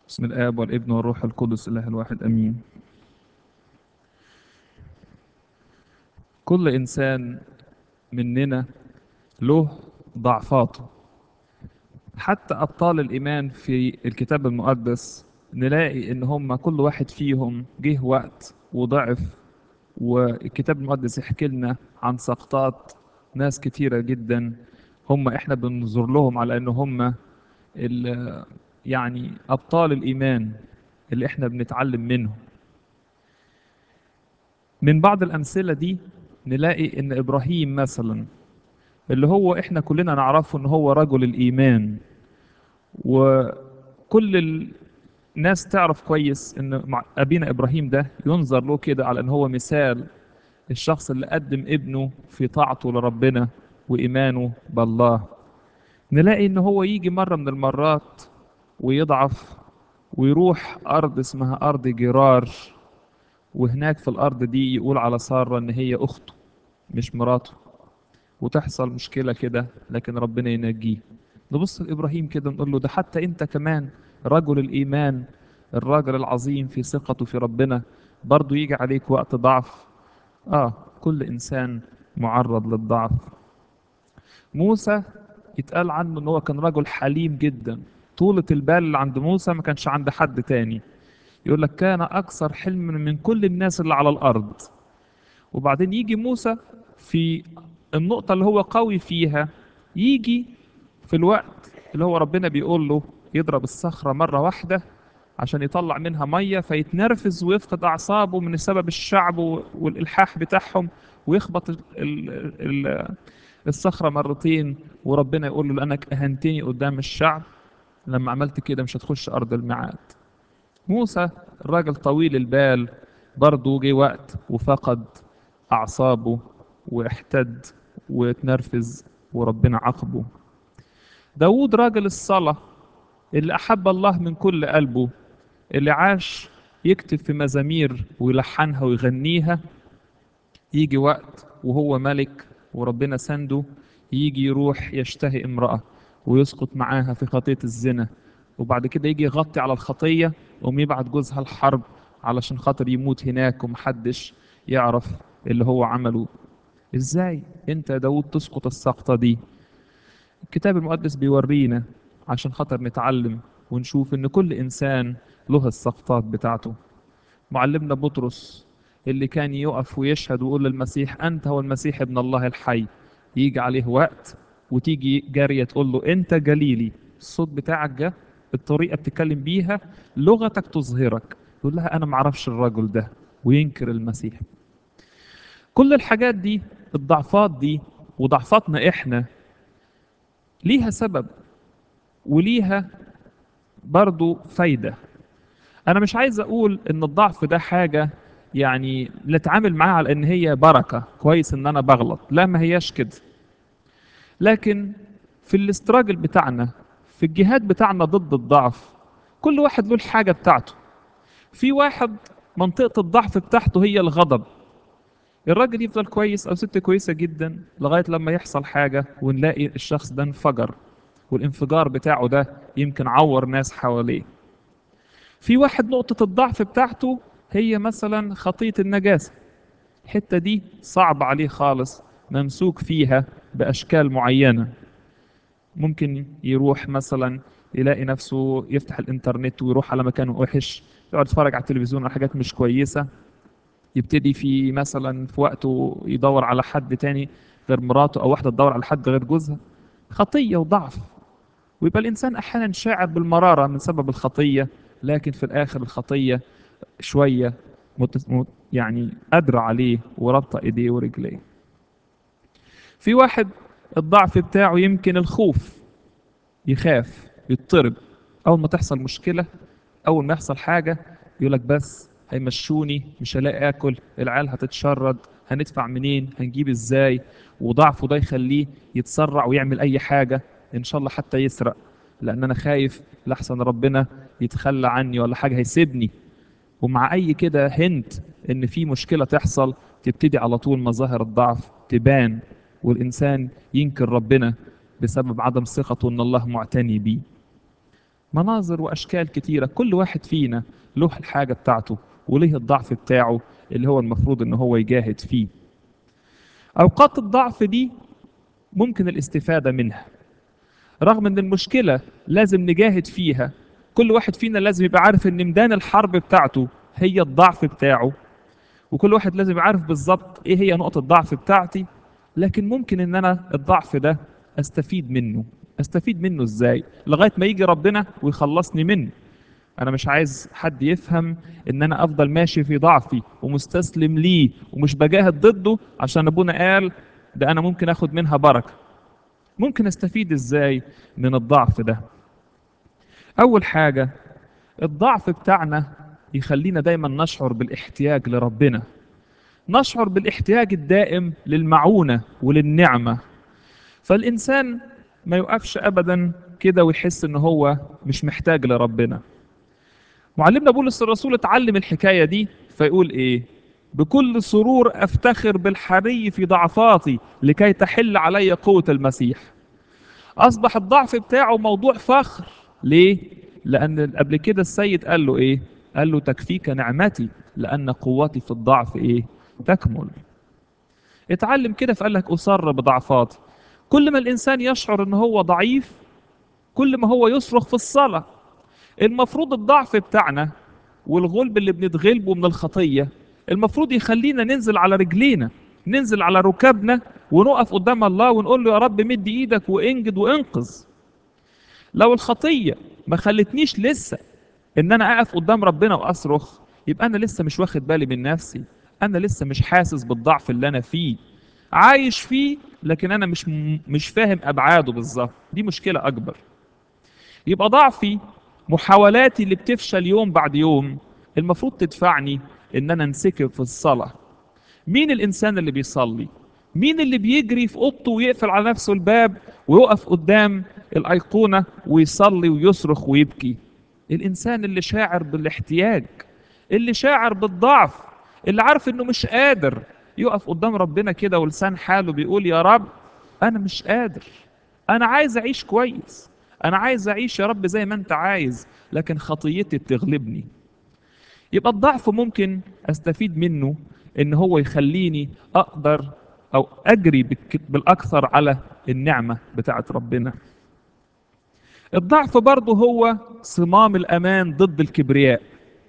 بسم الآب والابن والروح القدس الله الواحد أمين كل إنسان مننا له ضعفاته حتى أبطال الإيمان في الكتاب المقدس نلاقي إن هم كل واحد فيهم جه وقت وضعف والكتاب المقدس يحكي لنا عن سقطات ناس كتيرة جدا هم إحنا بننظر لهم على إن هم ال- يعني أبطال الإيمان اللي إحنا بنتعلم منهم من بعض الأمثلة دي نلاقي إن إبراهيم مثلا اللي هو إحنا كلنا نعرفه إن هو رجل الإيمان وكل الناس تعرف كويس إن مع أبينا إبراهيم ده ينظر له كده على إن هو مثال الشخص اللي قدم ابنه في طاعته لربنا وإيمانه بالله نلاقي إن هو يجي مرة من المرات ويضعف ويروح أرض اسمها أرض جرار وهناك في الأرض دي يقول على سارة إن هي أخته مش مراته وتحصل مشكلة كده لكن ربنا ينجيه نبص لإبراهيم كده نقول له ده حتى أنت كمان رجل الإيمان الراجل العظيم في ثقته في ربنا برضو يجي عليك وقت ضعف آه كل إنسان معرض للضعف موسى يتقال عنه إن هو كان رجل حليم جدا طولة البال اللي عند موسى ما كانش عند حد تاني يقول لك كان أكثر حلما من كل الناس اللي على الأرض وبعدين يجي موسى في النقطة اللي هو قوي فيها يجي في الوقت اللي هو ربنا بيقول له يضرب الصخرة مرة واحدة عشان يطلع منها مية فيتنرفز ويفقد أعصابه من سبب الشعب و- والإلحاح بتاعهم ويخبط ال- ال- ال- الصخرة مرتين وربنا يقول له لأنك أهنتني قدام الشعب لما عملت كده مش هتخش أرض الميعاد موسى الراجل طويل البال برضه جه وقت وفقد أعصابه واحتد واتنرفز وربنا عاقبه داود راجل الصلاة اللي أحب الله من كل قلبه اللي عاش يكتب في مزامير ويلحنها ويغنيها يجي وقت وهو ملك وربنا سنده يجي يروح يشتهي امرأة ويسقط معاها في خطية الزنا وبعد كده يجي يغطي على الخطية ويقوم يبعت جوزها الحرب علشان خاطر يموت هناك ومحدش يعرف اللي هو عمله ازاي انت يا داود تسقط السقطة دي الكتاب المقدس بيورينا عشان خاطر نتعلم ونشوف ان كل انسان له السقطات بتاعته معلمنا بطرس اللي كان يقف ويشهد ويقول للمسيح انت هو المسيح ابن الله الحي يجي عليه وقت وتيجي جارية تقول له انت جليلي الصوت بتاعك جه الطريقة بتتكلم بيها لغتك تظهرك يقول لها انا معرفش الرجل ده وينكر المسيح كل الحاجات دي الضعفات دي وضعفاتنا احنا ليها سبب وليها برضو فايدة أنا مش عايز أقول إن الضعف ده حاجة يعني نتعامل معاها على إن هي بركة كويس إن أنا بغلط لا ما هياش كده لكن في الاستراجل بتاعنا في الجهاد بتاعنا ضد الضعف كل واحد له الحاجة بتاعته في واحد منطقة الضعف بتاعته هي الغضب الراجل يفضل كويس أو ست كويسة جدا لغاية لما يحصل حاجة ونلاقي الشخص ده انفجر والانفجار بتاعه ده يمكن عور ناس حواليه في واحد نقطة الضعف بتاعته هي مثلا خطية النجاسة الحتة دي صعب عليه خالص ممسوك فيها بأشكال معينة ممكن يروح مثلا يلاقي نفسه يفتح الانترنت ويروح على مكان وحش يقعد يتفرج على التلفزيون على حاجات مش كويسة يبتدي في مثلا في وقته يدور على حد تاني غير مراته او واحدة تدور على حد غير جوزها خطية وضعف ويبقى الإنسان أحيانا شاعر بالمرارة من سبب الخطية لكن في الآخر الخطية شوية مت... مت... يعني قادرة عليه وربطة إيديه ورجليه في واحد الضعف بتاعه يمكن الخوف يخاف يضطرب أول ما تحصل مشكلة أول ما يحصل حاجة يقول لك بس هيمشوني مش هلاقي آكل العيال هتتشرد هندفع منين هنجيب إزاي وضعفه ده يخليه يتسرع ويعمل أي حاجة إن شاء الله حتى يسرق لأن أنا خايف لحسن ربنا يتخلى عني ولا حاجة هيسيبني ومع أي كده هنت إن في مشكلة تحصل تبتدي على طول مظاهر الضعف تبان والإنسان ينكر ربنا بسبب عدم ثقته إن الله معتني بيه مناظر واشكال كتيره كل واحد فينا له الحاجه بتاعته وليه الضعف بتاعه اللي هو المفروض ان هو يجاهد فيه اوقات الضعف دي ممكن الاستفاده منها رغم ان المشكله لازم نجاهد فيها كل واحد فينا لازم يبقى عارف ان ميدان الحرب بتاعته هي الضعف بتاعه وكل واحد لازم يعرف بالظبط ايه هي نقطه الضعف بتاعتي لكن ممكن ان انا الضعف ده استفيد منه استفيد منه ازاي لغايه ما يجي ربنا ويخلصني منه انا مش عايز حد يفهم ان انا افضل ماشي في ضعفي ومستسلم ليه ومش بجاهد ضده عشان ابونا قال ده انا ممكن اخد منها بركه ممكن استفيد ازاي من الضعف ده اول حاجه الضعف بتاعنا يخلينا دايما نشعر بالاحتياج لربنا نشعر بالاحتياج الدائم للمعونه وللنعمه فالانسان ما يوقفش ابدا كده ويحس ان هو مش محتاج لربنا معلمنا بولس الرسول اتعلم الحكايه دي فيقول ايه بكل سرور افتخر بالحري في ضعفاتي لكي تحل علي قوه المسيح اصبح الضعف بتاعه موضوع فخر ليه لان قبل كده السيد قال له ايه قال له تكفيك نعمتي لان قوتي في الضعف ايه تكمل اتعلم كده فقال لك اصر بضعفاتي كل ما الانسان يشعر ان هو ضعيف كل ما هو يصرخ في الصلاه المفروض الضعف بتاعنا والغلب اللي بنتغلبه من الخطيه المفروض يخلينا ننزل على رجلينا ننزل على ركابنا ونقف قدام الله ونقول له يا رب مد ايدك وانجد وانقذ لو الخطيه ما خلتنيش لسه ان انا اقف قدام ربنا واصرخ يبقى انا لسه مش واخد بالي من نفسي انا لسه مش حاسس بالضعف اللي انا فيه عايش فيه لكن انا مش مش فاهم ابعاده بالظبط دي مشكله اكبر يبقى ضعفي محاولاتي اللي بتفشل يوم بعد يوم المفروض تدفعني ان انا انسكب في الصلاه مين الانسان اللي بيصلي مين اللي بيجري في اوضته ويقفل على نفسه الباب ويقف قدام الايقونه ويصلي ويصرخ ويبكي الانسان اللي شاعر بالاحتياج اللي شاعر بالضعف اللي عارف انه مش قادر يقف قدام ربنا كده ولسان حاله بيقول يا رب انا مش قادر انا عايز اعيش كويس انا عايز اعيش يا رب زي ما انت عايز لكن خطيتي بتغلبني يبقى الضعف ممكن استفيد منه ان هو يخليني اقدر او اجري بالاكثر على النعمه بتاعت ربنا الضعف برضه هو صمام الامان ضد الكبرياء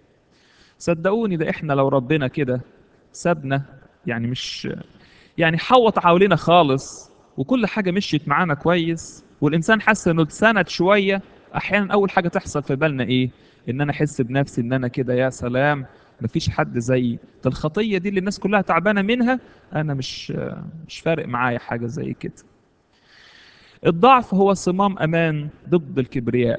صدقوني ده احنا لو ربنا كده سابنا يعني مش يعني حوط حوالينا خالص وكل حاجه مشيت معانا كويس والانسان حس انه اتسند شويه احيانا اول حاجه تحصل في بالنا ايه ان انا احس بنفسي ان انا كده يا سلام مفيش حد زيي ده الخطيه دي اللي الناس كلها تعبانه منها انا مش مش فارق معايا حاجه زي كده الضعف هو صمام امان ضد الكبرياء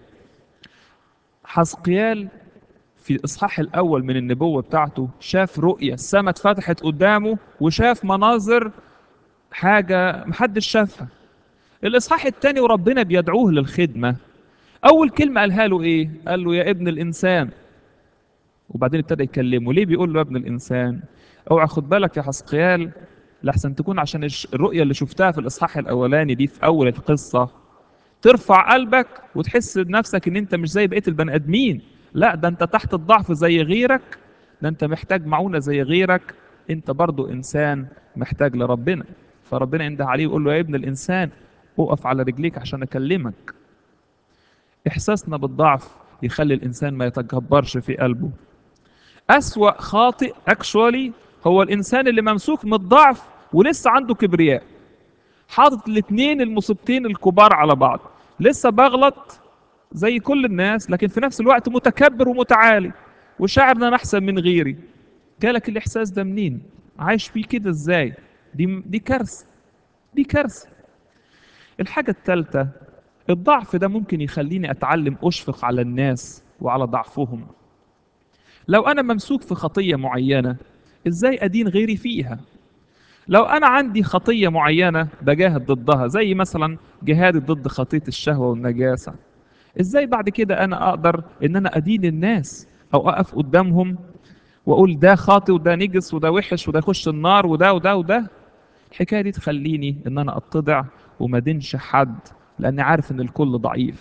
حسقيال في الاصحاح الاول من النبوه بتاعته شاف رؤيه السماء اتفتحت قدامه وشاف مناظر حاجه محدش شافها الاصحاح الثاني وربنا بيدعوه للخدمه اول كلمه قالها له ايه قال له يا ابن الانسان وبعدين ابتدى يكلمه ليه بيقول له يا ابن الانسان اوعى خد بالك يا حسقيال لحسن تكون عشان الرؤيه اللي شفتها في الاصحاح الاولاني دي في اول القصه ترفع قلبك وتحس بنفسك ان انت مش زي بقيه البني ادمين لا ده انت تحت الضعف زي غيرك ده انت محتاج معونه زي غيرك انت برضو انسان محتاج لربنا فربنا ينده عليه ويقول له يا ابن الانسان اقف على رجليك عشان اكلمك احساسنا بالضعف يخلي الانسان ما يتجبرش في قلبه اسوا خاطئ اكشوالي هو الانسان اللي ممسوك من الضعف ولسه عنده كبرياء حاطط الاثنين المصيبتين الكبار على بعض لسه بغلط زي كل الناس لكن في نفس الوقت متكبر ومتعالي وشاعر ان انا احسن من غيري جالك الاحساس ده منين عايش فيه كده ازاي دي دي كارثه دي كارثه الحاجه الثالثه الضعف ده ممكن يخليني اتعلم اشفق على الناس وعلى ضعفهم لو انا ممسوك في خطيه معينه ازاي ادين غيري فيها لو انا عندي خطيه معينه بجاهد ضدها زي مثلا جهادي ضد خطيه الشهوه والنجاسه ازاي بعد كده انا اقدر ان انا ادين الناس او اقف قدامهم واقول ده خاطئ وده نجس وده وحش وده يخش النار وده وده وده الحكايه دي تخليني ان انا اتضع وما دينش حد لاني عارف ان الكل ضعيف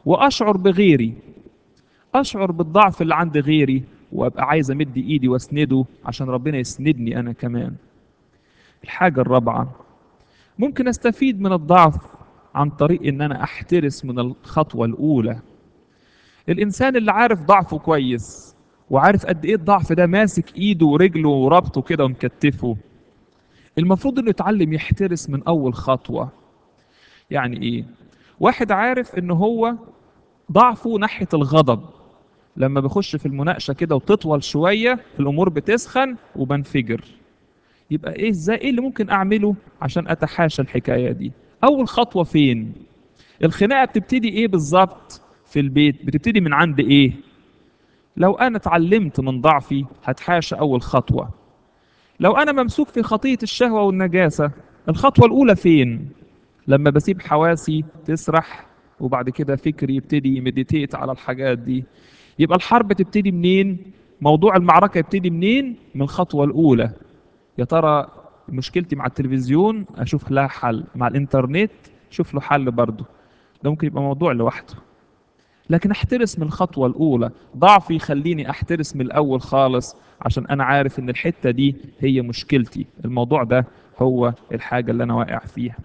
واشعر بغيري اشعر بالضعف اللي عند غيري وابقى عايز امد ايدي واسنده عشان ربنا يسندني انا كمان الحاجة الرابعة ممكن استفيد من الضعف عن طريق ان انا احترس من الخطوة الاولى الانسان اللي عارف ضعفه كويس وعارف قد ايه الضعف ده ماسك ايده ورجله وربطه كده ومكتفه المفروض انه يتعلم يحترس من اول خطوة يعني ايه واحد عارف ان هو ضعفه ناحية الغضب لما بخش في المناقشة كده وتطول شوية الامور بتسخن وبنفجر يبقى ايه ازاي ايه اللي ممكن اعمله عشان اتحاشى الحكاية دي اول خطوة فين الخناقة بتبتدي ايه بالظبط في البيت بتبتدي من عند ايه لو انا اتعلمت من ضعفي هتحاشى اول خطوة لو انا ممسوك في خطية الشهوة والنجاسة الخطوة الاولى فين لما بسيب حواسي تسرح وبعد كده فكري يبتدي يمديتيت على الحاجات دي يبقى الحرب تبتدي منين موضوع المعركة يبتدي منين من الخطوة الاولى يا ترى مشكلتي مع التلفزيون اشوف لها حل مع الانترنت شوف له حل برضه ده ممكن يبقى موضوع لوحده لكن احترس من الخطوة الأولى ضعفي يخليني احترس من الأول خالص عشان أنا عارف إن الحتة دي هي مشكلتي الموضوع ده هو الحاجة اللي أنا واقع فيها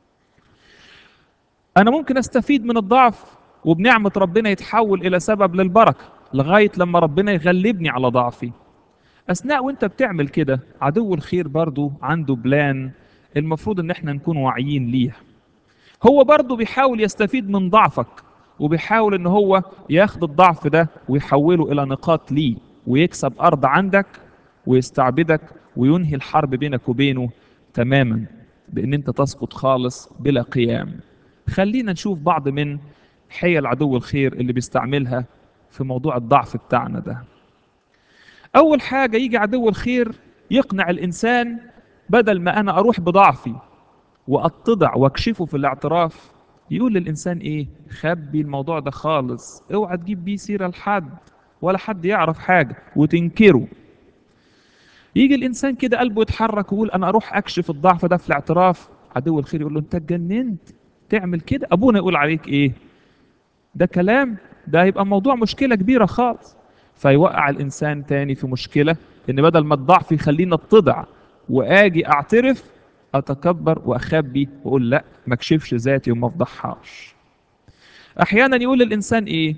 أنا ممكن أستفيد من الضعف وبنعمة ربنا يتحول إلى سبب للبركة لغاية لما ربنا يغلبني على ضعفي أثناء وأنت بتعمل كده عدو الخير برضو عنده بلان المفروض إن احنا نكون واعيين ليه هو برضو بيحاول يستفيد من ضعفك وبيحاول ان هو ياخد الضعف ده ويحوله الى نقاط ليه ويكسب ارض عندك ويستعبدك وينهي الحرب بينك وبينه تماما بان انت تسقط خالص بلا قيام خلينا نشوف بعض من حيل عدو الخير اللي بيستعملها في موضوع الضعف بتاعنا ده اول حاجة يجي عدو الخير يقنع الانسان بدل ما انا اروح بضعفي واتضع واكشفه في الاعتراف يقول للإنسان إيه؟ خبي الموضوع ده خالص، اوعى تجيب بيه سيرة لحد ولا حد يعرف حاجة وتنكره. يجي الإنسان كده قلبه يتحرك ويقول أنا أروح أكشف الضعف ده في الاعتراف، عدو الخير يقول له أنت اتجننت تعمل كده؟ أبونا يقول عليك إيه؟ ده كلام ده هيبقى موضوع مشكلة كبيرة خالص. فيوقع الإنسان تاني في مشكلة إن بدل ما الضعف يخليني اتضع وآجي أعترف اتكبر واخبي واقول لا ما اكشفش ذاتي وما افضحهاش احيانا يقول الانسان ايه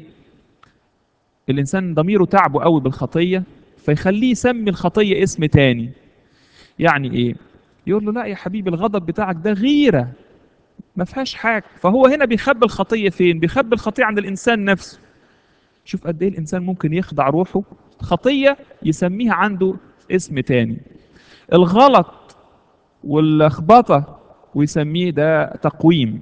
الانسان ضميره تعبه قوي بالخطيه فيخليه يسمي الخطيه اسم تاني يعني ايه يقول له لا يا حبيبي الغضب بتاعك ده غيره ما فيهاش حاجه فهو هنا بيخبي الخطيه فين بيخبي الخطيه عند الانسان نفسه شوف قد ايه الانسان ممكن يخدع روحه خطيه يسميها عنده اسم تاني الغلط واللخبطه ويسميه ده تقويم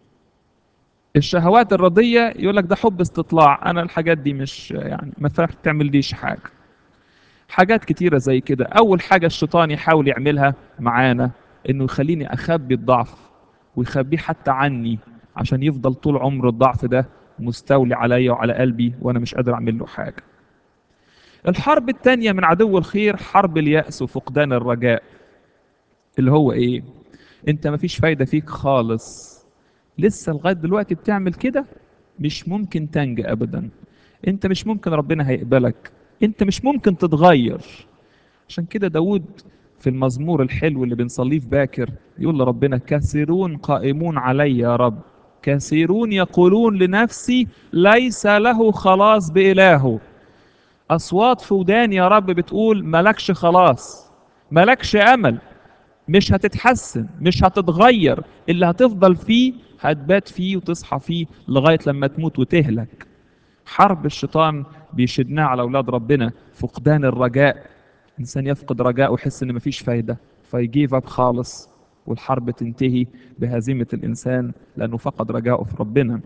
الشهوات الرضيه يقول لك ده حب استطلاع انا الحاجات دي مش يعني ما تعمل ليش حاجه حاجات كتيره زي كده اول حاجه الشيطان يحاول يعملها معانا انه يخليني اخبي الضعف ويخبيه حتى عني عشان يفضل طول عمر الضعف ده مستولي عليا وعلى قلبي وانا مش قادر اعمل له حاجه الحرب الثانيه من عدو الخير حرب الياس وفقدان الرجاء اللي هو ايه انت مفيش فايده فيك خالص لسه لغايه دلوقتي بتعمل كده مش ممكن تنجى ابدا انت مش ممكن ربنا هيقبلك انت مش ممكن تتغير عشان كده داود في المزمور الحلو اللي بنصليه في باكر يقول لربنا كثيرون قائمون علي يا رب كثيرون يقولون لنفسي ليس له خلاص بإلهه أصوات في وداني يا رب بتقول ملكش خلاص ملكش أمل مش هتتحسن مش هتتغير اللي هتفضل فيه هتبات فيه وتصحى فيه لغاية لما تموت وتهلك حرب الشيطان بيشدنا على أولاد ربنا فقدان الرجاء إنسان يفقد رجاء ويحس إن مفيش فايدة فيجيف اب خالص والحرب تنتهي بهزيمة الإنسان لأنه فقد رجاءه في ربنا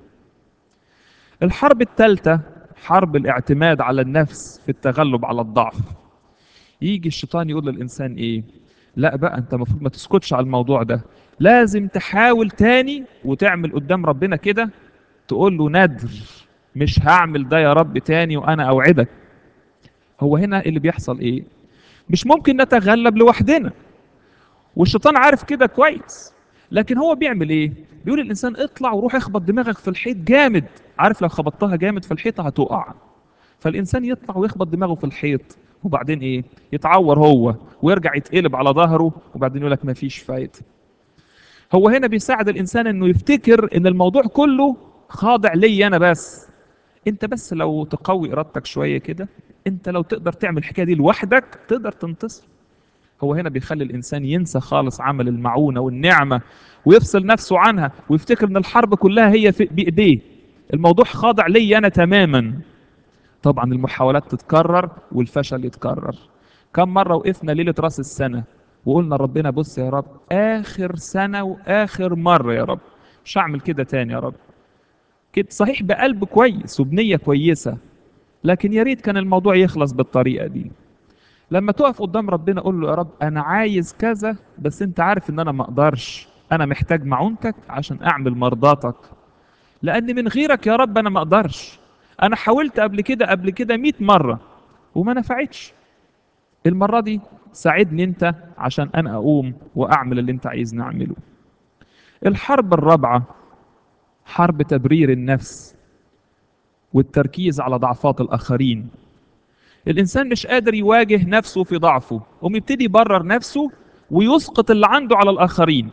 الحرب الثالثة حرب الاعتماد على النفس في التغلب على الضعف يجي الشيطان يقول للإنسان إيه لا بقى انت المفروض ما تسكتش على الموضوع ده لازم تحاول تاني وتعمل قدام ربنا كده تقول له ندر مش هعمل ده يا رب تاني وانا اوعدك هو هنا اللي بيحصل ايه مش ممكن نتغلب لوحدنا والشيطان عارف كده كويس لكن هو بيعمل ايه بيقول الانسان اطلع وروح اخبط دماغك في الحيط جامد عارف لو خبطتها جامد في الحيطه هتقع فالانسان يطلع ويخبط دماغه في الحيط وبعدين ايه يتعور هو ويرجع يتقلب على ظهره وبعدين يقول لك مفيش فايده هو هنا بيساعد الانسان انه يفتكر ان الموضوع كله خاضع لي انا بس انت بس لو تقوي ارادتك شويه كده انت لو تقدر تعمل الحكايه دي لوحدك تقدر تنتصر هو هنا بيخلي الانسان ينسى خالص عمل المعونه والنعمه ويفصل نفسه عنها ويفتكر ان الحرب كلها هي في بايديه الموضوع خاضع لي انا تماما طبعا المحاولات تتكرر والفشل يتكرر كم مره وقفنا ليله راس السنه وقلنا ربنا بص يا رب اخر سنه واخر مره يا رب مش هعمل كده تاني يا رب كده صحيح بقلب كويس وبنيه كويسه لكن يا ريت كان الموضوع يخلص بالطريقه دي لما تقف قدام ربنا قول له يا رب انا عايز كذا بس انت عارف ان انا ما اقدرش انا محتاج معونتك عشان اعمل مرضاتك لان من غيرك يا رب انا ما اقدرش انا حاولت قبل كده قبل كده 100 مره وما نفعتش المره دي ساعدني انت عشان انا اقوم واعمل اللي انت عايزني اعمله الحرب الرابعه حرب تبرير النفس والتركيز على ضعفات الاخرين الانسان مش قادر يواجه نفسه في ضعفه قوم يبتدي يبرر نفسه ويسقط اللي عنده على الاخرين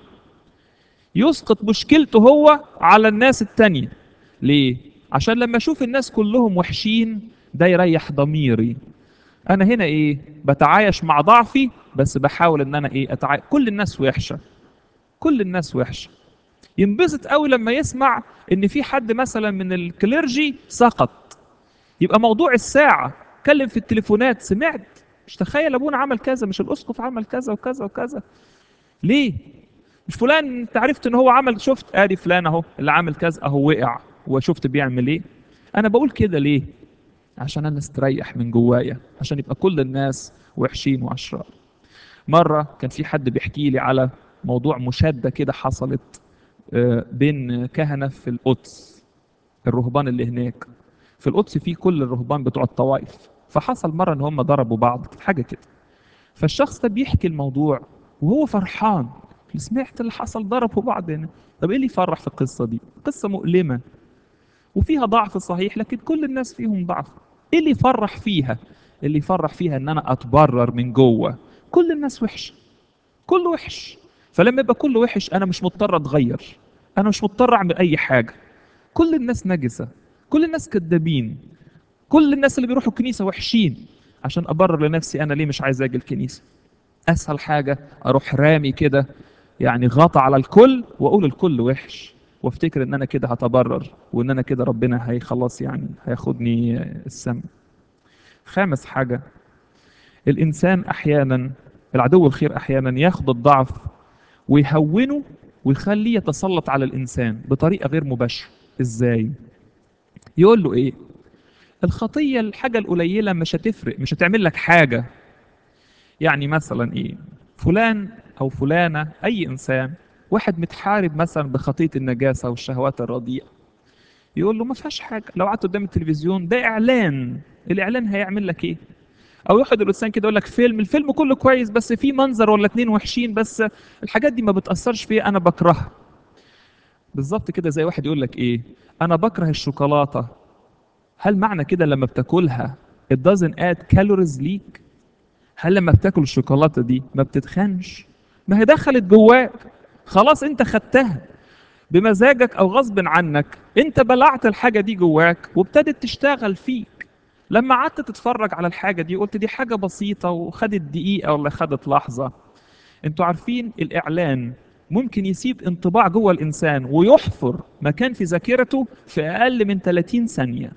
يسقط مشكلته هو على الناس التانية ليه عشان لما اشوف الناس كلهم وحشين ده يريح ضميري انا هنا ايه بتعايش مع ضعفي بس بحاول ان انا ايه أتعايش. كل الناس وحشه كل الناس وحشه ينبسط قوي لما يسمع ان في حد مثلا من الكليرجي سقط يبقى موضوع الساعه اتكلم في التليفونات سمعت مش تخيل ابونا عمل كذا مش الاسقف عمل كذا وكذا وكذا ليه مش فلان انت عرفت ان هو عمل شفت ادي فلان اهو اللي عامل كذا اهو وقع وشفت بيعمل ايه انا بقول كده ليه عشان انا استريح من جوايا عشان يبقى كل الناس وحشين واشرار مره كان في حد بيحكي لي على موضوع مشاده كده حصلت آه، بين كهنه في القدس الرهبان اللي هناك في القدس في كل الرهبان بتوع الطوائف فحصل مره ان هم ضربوا بعض حاجه كده فالشخص ده بيحكي الموضوع وهو فرحان سمعت اللي حصل ضربوا بعض هنا طب ايه اللي يفرح في القصه دي قصه مؤلمه وفيها ضعف صحيح لكن كل الناس فيهم ضعف ايه اللي يفرح فيها اللي يفرح فيها ان انا اتبرر من جوه كل الناس وحشه كله وحش فلما يبقى كله وحش انا مش مضطر اتغير انا مش مضطر اعمل اي حاجه كل الناس نجسه كل الناس كذابين كل الناس اللي بيروحوا الكنيسه وحشين عشان ابرر لنفسي انا ليه مش عايز اجي الكنيسه اسهل حاجه اروح رامي كده يعني غطى على الكل واقول الكل وحش وافتكر ان انا كده هتبرر وان انا كده ربنا هي خلاص يعني هياخدني السما خامس حاجه الانسان احيانا العدو الخير احيانا ياخد الضعف ويهونه ويخليه يتسلط على الانسان بطريقه غير مباشره ازاي يقول له ايه الخطيه الحاجه القليله مش هتفرق مش هتعمل لك حاجه يعني مثلا ايه فلان او فلانه اي انسان واحد متحارب مثلا بخطيه النجاسه والشهوات الرديئه يقول له ما فيهاش حاجه لو قعدت قدام التلفزيون ده اعلان الاعلان هيعمل لك ايه او ياخد الانسان كده يقول لك فيلم الفيلم كله كويس بس في منظر ولا اتنين وحشين بس الحاجات دي ما بتاثرش فيا انا بكرهها بالظبط كده زي واحد يقول لك ايه انا بكره الشوكولاته هل معنى كده لما بتاكلها it doesn't add calories ليك هل لما بتاكل الشوكولاته دي ما بتتخنش ما هي دخلت جواك خلاص انت خدتها بمزاجك او غصب عنك انت بلعت الحاجه دي جواك وابتدت تشتغل فيك لما قعدت تتفرج على الحاجه دي قلت دي حاجه بسيطه وخدت دقيقه ولا خدت لحظه انتوا عارفين الاعلان ممكن يسيب انطباع جوه الانسان ويحفر مكان في ذاكرته في اقل من 30 ثانيه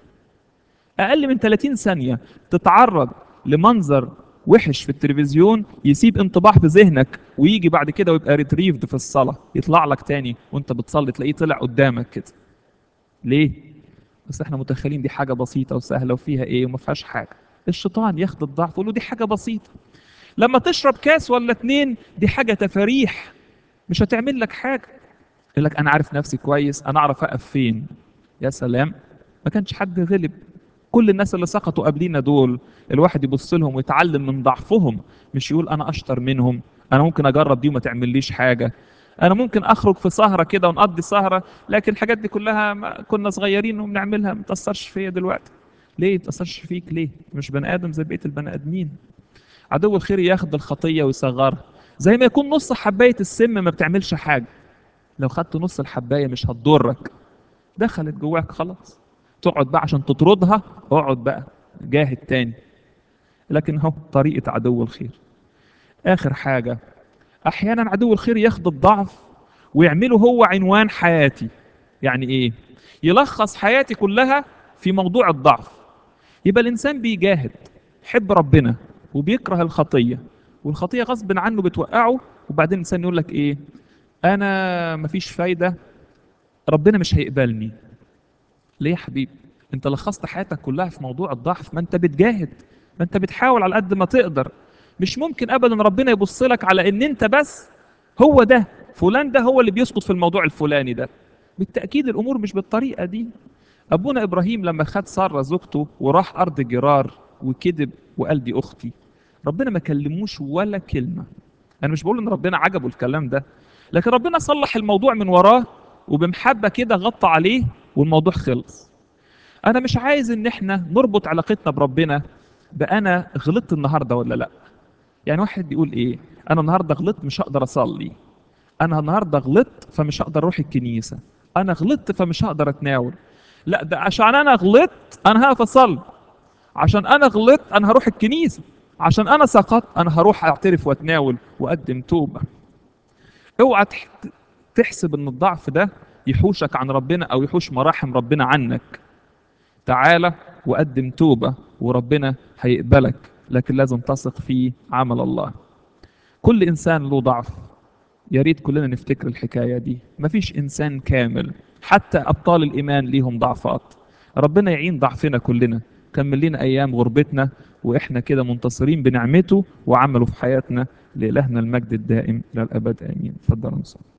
اقل من 30 ثانيه تتعرض لمنظر وحش في التلفزيون يسيب انطباع في ذهنك ويجي بعد كده ويبقى ريتريفد في الصلاه يطلع لك تاني وانت بتصلي تلاقيه طلع قدامك كده ليه بس احنا متخيلين دي حاجه بسيطه وسهله وفيها ايه وما فيهاش حاجه الشيطان ياخد الضعف يقول له دي حاجه بسيطه لما تشرب كاس ولا اتنين دي حاجه تفاريح مش هتعمل لك حاجه يقول لك انا عارف نفسي كويس انا اعرف اقف فين يا سلام ما كانش حد غلب كل الناس اللي سقطوا قبلينا دول الواحد يبص لهم ويتعلم من ضعفهم مش يقول انا اشطر منهم انا ممكن اجرب دي وما تعمليش حاجه انا ممكن اخرج في سهره كده ونقضي سهره لكن الحاجات دي كلها ما كنا صغيرين وبنعملها ما تاثرش فيا دلوقتي ليه ما تاثرش فيك ليه مش بني ادم زي بقيه البني ادمين عدو الخير ياخد الخطيه ويصغرها زي ما يكون نص حبايه السم ما بتعملش حاجه لو خدت نص الحبايه مش هتضرك دخلت جواك خلاص تقعد بقى عشان تطردها اقعد بقى جاهد تاني لكن هو طريقه عدو الخير اخر حاجه احيانا عدو الخير ياخد الضعف ويعمله هو عنوان حياتي يعني ايه يلخص حياتي كلها في موضوع الضعف يبقى الانسان بيجاهد يحب ربنا وبيكره الخطيه والخطيه غصب عنه بتوقعه وبعدين الانسان يقول لك ايه انا مفيش فايده ربنا مش هيقبلني ليه يا حبيبي انت لخصت حياتك كلها في موضوع الضعف ما انت بتجاهد ما انت بتحاول على قد ما تقدر مش ممكن ابدا ربنا يبص لك على ان انت بس هو ده فلان ده هو اللي بيسقط في الموضوع الفلاني ده بالتاكيد الامور مش بالطريقه دي ابونا ابراهيم لما خد ساره زوجته وراح ارض جرار وكذب وقال دي اختي ربنا ما كلموش ولا كلمه انا مش بقول ان ربنا عجبه الكلام ده لكن ربنا صلح الموضوع من وراه وبمحبه كده غطى عليه والموضوع خلص انا مش عايز ان احنا نربط علاقتنا بربنا بانا غلطت النهارده ولا لا يعني واحد بيقول ايه انا النهارده غلطت مش هقدر اصلي انا النهارده غلطت فمش هقدر اروح الكنيسه انا غلطت فمش هقدر اتناول لا ده عشان انا غلطت انا هقف اصلي عشان انا غلطت انا هروح الكنيسه عشان انا سقطت انا هروح اعترف واتناول واقدم توبه اوعى تح- تحسب ان الضعف ده يحوشك عن ربنا او يحوش مراحم ربنا عنك تعالى وقدم توبه وربنا هيقبلك لكن لازم تثق في عمل الله كل انسان له ضعف يا ريت كلنا نفتكر الحكايه دي مفيش انسان كامل حتى ابطال الايمان ليهم ضعفات ربنا يعين ضعفنا كلنا كمل لنا ايام غربتنا واحنا كده منتصرين بنعمته وعمله في حياتنا لالهنا المجد الدائم الى الابد امين اتفضلوا نصلي